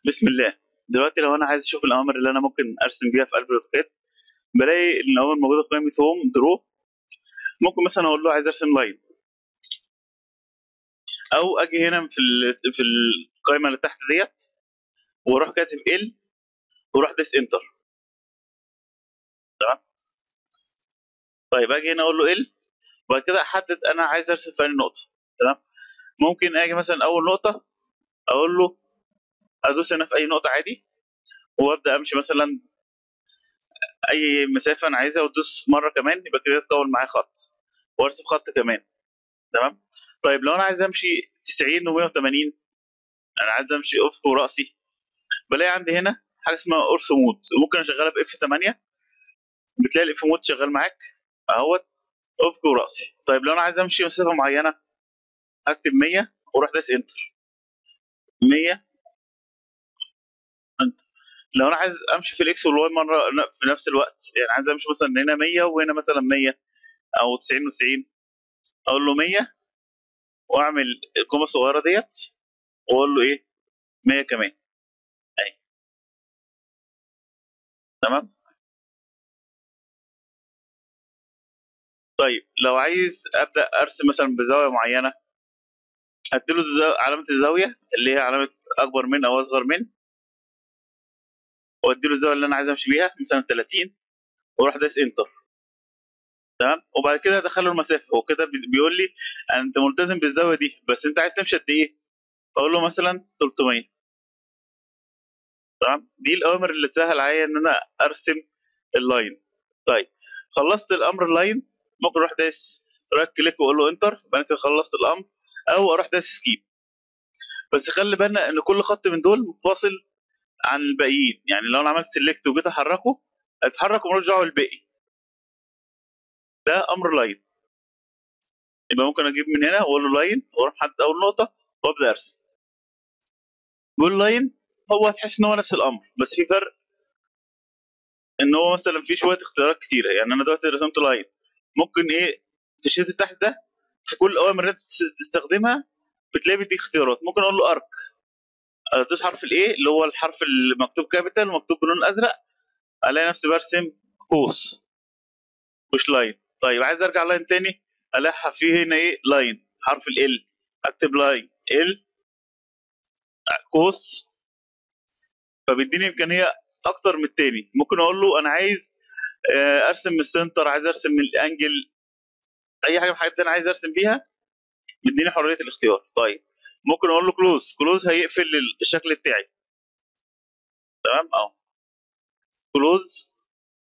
بسم الله دلوقتي لو انا عايز اشوف الاوامر اللي انا ممكن ارسم بيها في قلب الاوتوكاد بلاقي ان الاوامر موجوده في قائمه هوم درو ممكن مثلا اقول له عايز ارسم لاين او اجي هنا في ال- في القائمه اللي تحت ديت واروح كاتب ال واروح داس انتر تمام طيب اجي هنا اقول له ال وبعد كده احدد انا عايز ارسم في انهي نقطه تمام ممكن اجي مثلا اول نقطه اقول له ادوس هنا في اي نقطه عادي وابدا امشي مثلا اي مسافه انا عايزها وادوس مره كمان يبقى كده يتكون معايا خط وارسم خط كمان تمام طيب لو انا عايز امشي 90 و180 انا عايز امشي افق وراسي بلاقي عندي هنا حاجه اسمها اورث مود ممكن اشغلها باف 8 بتلاقي الاف مود شغال معاك اهوت افق وراسي طيب لو انا عايز امشي مسافه معينه هكتب 100 واروح داس انتر 100 انت لو انا عايز امشي في الاكس والواي مره في نفس الوقت يعني عايز امشي مثلا هنا 100 وهنا مثلا 100 او 90 و90 اقول له 100 واعمل الكومه الصغيره ديت واقول له ايه 100 كمان اهي تمام طيب لو عايز ابدا ارسم مثلا بزاويه معينه هديله الزا- علامه الزاويه اللي هي علامه اكبر من او اصغر من واديله الزاويه اللي انا عايز امشي بيها مثلا 30 واروح داس انتر تمام وبعد كده ادخله المسافه هو كده بي- بيقول لي انت ملتزم بالزاويه دي بس انت عايز تمشي قد ايه اقول له مثلا 300 تمام دي الاوامر اللي تسهل عليا ان انا ارسم اللاين طيب خلصت الامر اللاين ممكن اروح داس رايت كليك واقول له انتر يبقى انا كده خلصت الامر او اروح داس سكيب بس خلي بالنا ان كل خط من دول منفصل عن الباقيين يعني لو انا عملت سيلكت وجيت احركه هيتحرك وملوش دعوه بالباقي ده امر لاين يبقى ممكن اجيب من هنا واقول له لاين واروح حد اول نقطه وابدا ارسم بقول لاين هو هتحس ان هو نفس الامر بس في فرق ان هو مثلا في شويه اختيارات كتيره يعني انا دلوقتي رسمت لاين ممكن ايه في الشيت اللي تحت ده في كل الاوامر اللي انت بتستخدمها بتلاقي بيديك اختيارات ممكن اقول له ارك ادوس حرف الايه اللي هو الحرف اللي مكتوب كابيتال ومكتوب باللون الازرق الاقي نفسي برسم قوس مش لاين طيب عايز ارجع لاين تاني الاقي في هنا ايه لاين حرف ال اكتب لاين ال قوس فبيديني امكانيه اكتر من التاني ممكن اقول له انا عايز آه، ارسم من السنتر عايز ارسم من الانجل اي حاجه من الحاجات دي انا عايز ارسم بيها بيديني حريه الاختيار طيب ممكن اقول له كلوز كلوز هيقفل الشكل بتاعي تمام اهو كلوز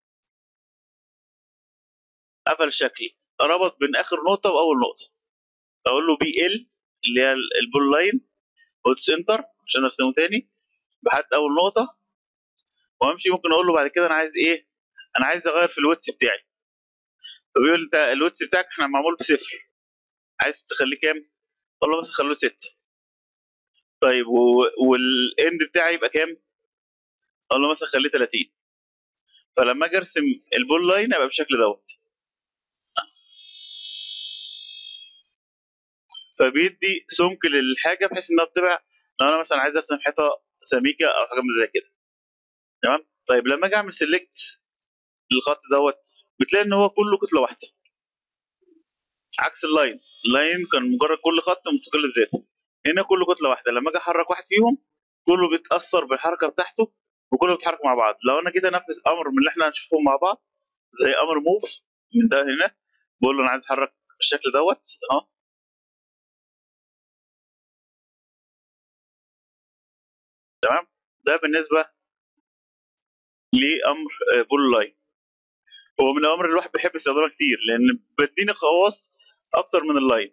قفل شكلي ربط بين اخر نقطه واول نقطه اقول له بي ال اللي هي ال- البول لاين وادوس انتر عشان ارسمه تاني بحد اول نقطه وامشي ممكن اقول له بعد كده انا عايز ايه انا عايز اغير في الويتس بتاعي فبيقول انت الويتس بتاعك احنا معمول بصفر عايز تخليه كام اقول له مثلا خليه 6 طيب و- والاند بتاعي يبقى كام اقول له مثلا خليه 30 فلما اجي ارسم البول لاين يبقى بالشكل دوت فبيدي سمك للحاجه بحيث انها بتبقى لو انا مثلا عايز ارسم حيطه سميكه او حاجه من زي كده تمام طيب لما اجي اعمل سيلكت للخط دوت بتلاقي ان هو كله كتله واحده عكس اللاين اللاين كان مجرد كل خط مستقل بذاته هنا كله كتله واحده لما اجي احرك واحد فيهم كله بيتاثر بالحركه بتاعته وكله بيتحرك مع بعض لو انا جيت انفذ امر من اللي احنا هنشوفهم مع بعض زي امر موف من ده هنا بقول له انا عايز احرك بالشكل دوت اهو تمام ده بالنسبه لامر بول لاين هو من الاوامر اللي الواحد بيحب يستخدمها كتير لان بتديني خواص اكتر من اللاين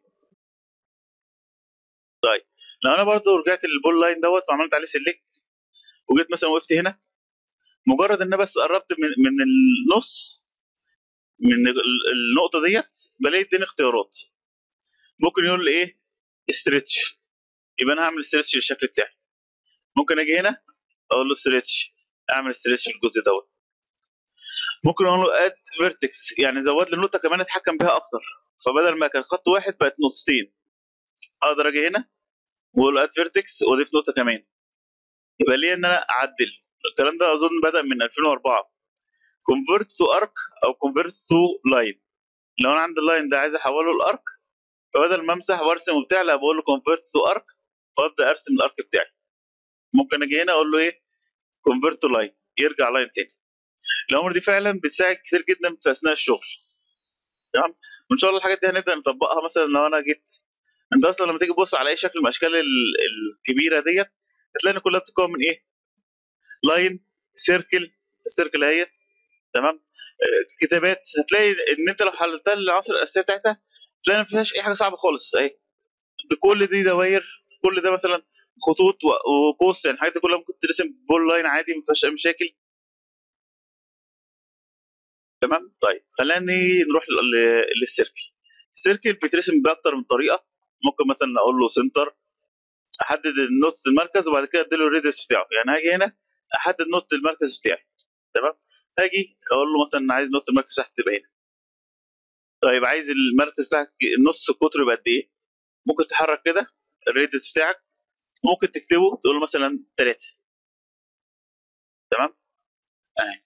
طيب لو انا برضو رجعت للبول لاين دوت وعملت عليه سيلكت وجيت مثلا وقفت هنا مجرد ان أنا بس قربت من من النص من ال- النقطه ديت بلاقي اداني اختيارات ممكن يقول لي ايه استريتش يبقى انا هعمل استريتش للشكل بتاعي ممكن اجي هنا اقول له استريتش اعمل استريتش للجزء دوت ممكن اقول له اد فيرتكس يعني زود لي النقطه كمان اتحكم بيها اكتر فبدل ما كان خط واحد بقت نقطتين اقدر اجي هنا واقول له اد فيرتكس واضيف نقطه كمان يبقى ليه ان انا اعدل الكلام ده اظن بدا من 2004 convert to arc او convert to line لو انا عندي اللاين ده عايز احوله لارك فبدل ما امسح وارسم وبتاع لا بقول له convert to arc وابدا ارسم الارك بتاعي ممكن اجي هنا اقول له ايه convert to line يرجع لاين تاني الامر دي فعلا بتساعد كتير جدا في اثناء الشغل تمام وان شاء الله الحاجات دي هنبدا نطبقها مثلا لو انا جيت انت اصلا لما تيجي تبص على اي شكل من الاشكال ال- الكبيره ديت هتلاقي ان كلها بتتكون من ايه؟ لاين سيركل السيركل اهيت تمام آه، كتابات هتلاقي ان انت لو حللتها العناصر الاساسيه بتاعتها هتلاقي ما فيهاش اي حاجه صعبه خالص اهي ده كل دي دوائر كل ده مثلا خطوط و- وقوس يعني الحاجات دي كلها ممكن ترسم بول لاين عادي ما فيهاش اي مشاكل تمام طيب خلينا نروح لل- للسيركل السيركل بيترسم باكتر من طريقه ممكن مثلا اقول له سنتر احدد النقطه المركز وبعد كده اديله الريديوس بتاعه يعني هاجي هنا احدد نقطه المركز بتاعي تمام هاجي اقول له مثلا عايز نقطه المركز بتاعتي تبقى هنا طيب عايز المركز بتاعك نص القطر يبقى قد ايه ممكن تحرك كده الريديوس بتاعك ممكن تكتبه تقول له مثلا 3 تمام اهي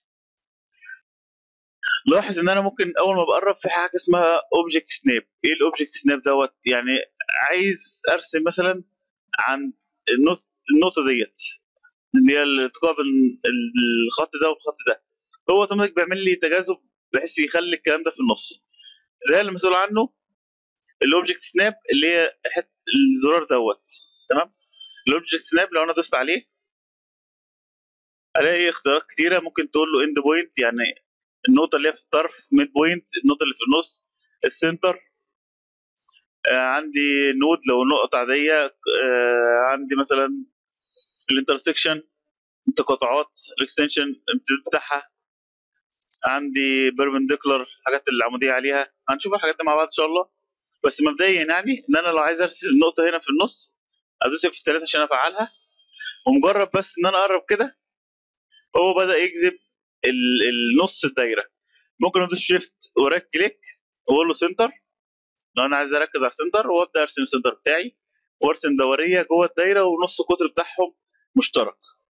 لاحظ ان انا ممكن اول ما بقرب في حاجه اسمها اوبجكت سناب ايه الاوبجكت سناب دوت يعني عايز ارسم مثلا عند النقطه النقطه ديت اللي هي الالتقاء بين الخط ده والخط ده هو اوتوماتيك بيعمل لي تجاذب بحيث يخلي الكلام ده في النص ده اللي مسؤول عنه الاوبجكت سناب اللي هي حت- الزرار دوت تمام الاوبجكت سناب لو انا دوست عليه الاقي اختيارات كتيره ممكن تقول له اند بوينت يعني النقطه اللي هي في الطرف ميد بوينت النقطه اللي في النص السنتر آه عندي نود لو نقطه عاديه آه عندي مثلا الانترسكشن التقاطعات الاكستنشن الامتداد بتاعها عندي بيربنديكولار الحاجات العموديه عليها هنشوف الحاجات دي مع بعض ان شاء الله بس مبدئيا يعني ان انا لو عايز ارسم النقطه هنا في النص ادوس في الثلاثه عشان افعلها ومجرد بس ان انا اقرب كده هو بدا يجذب ال- النص الدايره ممكن ادوس شيفت وراك كليك واقول له سنتر لو انا عايز اركز على السنتر وابدا ارسم السنتر بتاعي وارسم دوريه جوه الدايره ونص القطر بتاعهم مشترك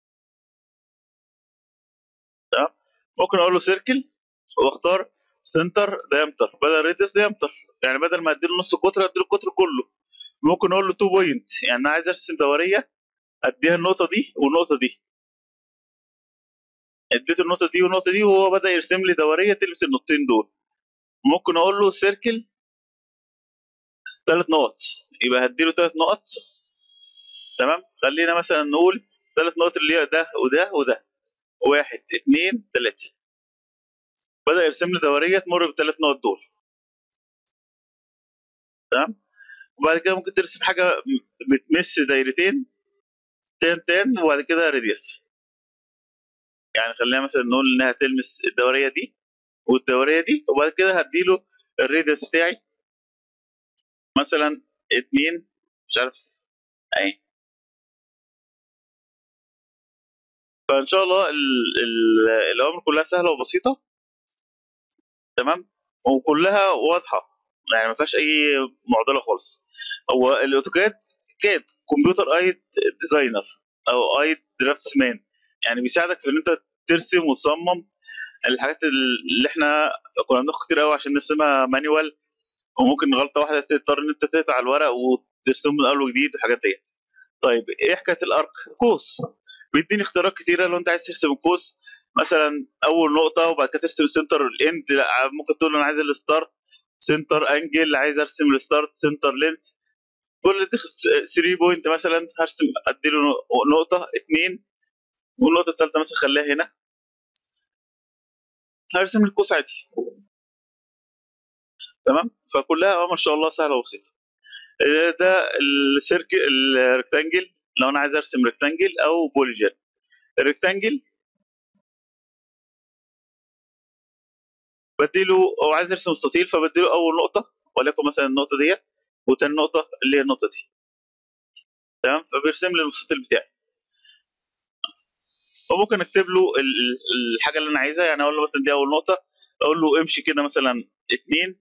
تمام ممكن اقول له سيركل واختار سنتر دايمتر بدل ريدس دايمتر يعني بدل ما اديله نص القطر اديله القطر كله ممكن اقول له 2 بوينت يعني انا عايز ارسم دوريه اديها النقطه دي والنقطه دي اديت النقطه دي والنقطه دي وهو بدا يرسم لي دوريه تلبس النقطتين دول ممكن اقول له سيركل ثلاث نقط يبقى هديله ثلاث نقط تمام خلينا مثلا نقول ثلاث نقط اللي هي ده وده وده واحد اثنين ثلاثة بدأ يرسم لي دورية تمر بالثلاث نقط دول تمام وبعد كده ممكن ترسم حاجة م- بتمس دايرتين تان تان وبعد كده راديوس يعني خلينا مثلا نقول انها تلمس الدورية دي والدورية دي وبعد كده هديله الراديوس بتاعي مثلا اتنين مش عارف اهي فان شاء الله ال ال الاوامر كلها سهله وبسيطه تمام وكلها واضحه يعني ما فيهاش اي معضله خالص هو الاوتوكاد كاد كمبيوتر ايد ديزاينر او ايد درافتس مان يعني بيساعدك في ان انت ترسم وتصمم الحاجات اللي احنا كنا بناخد كتير قوي عشان نرسمها مانيوال وممكن غلطه واحده تضطر ان انت تقطع الورق وترسمه من اول وجديد والحاجات ديت طيب ايه حكايه الارك قوس بيديني اختيارات كتيره لو انت عايز ترسم القوس مثلا اول نقطه وبعد كده ترسم سنتر الاند لا ممكن تقول انا عايز الستارت سنتر انجل عايز ارسم الستارت سنتر لينس كل دي 3 بوينت مثلا هرسم اديله نقطه اتنين والنقطه الثالثه مثلا خليها هنا هرسم القوس عادي تمام فكلها ما شاء الله سهله وبسيطه ده السيركل الريكتانجل لو انا عايز ارسم ريكتانجل او بوليجن الريكتانجل بديله او عايز ارسم مستطيل فبديله اول نقطه وليكن مثلا النقطه ديت وتاني نقطه اللي هي النقطه دي تمام فبيرسم لي المستطيل بتاعي وممكن اكتب له ال- ال- الحاجه اللي انا عايزها يعني اقول له مثلا دي اول نقطه اقول له امشي كده مثلا اتنين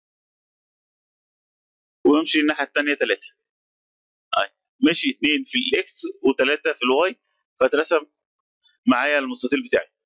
وامشي الناحيه الثانيه ثلاثه ماشي اتنين في الاكس وثلاثه في الواي فاترسم معايا المستطيل بتاعي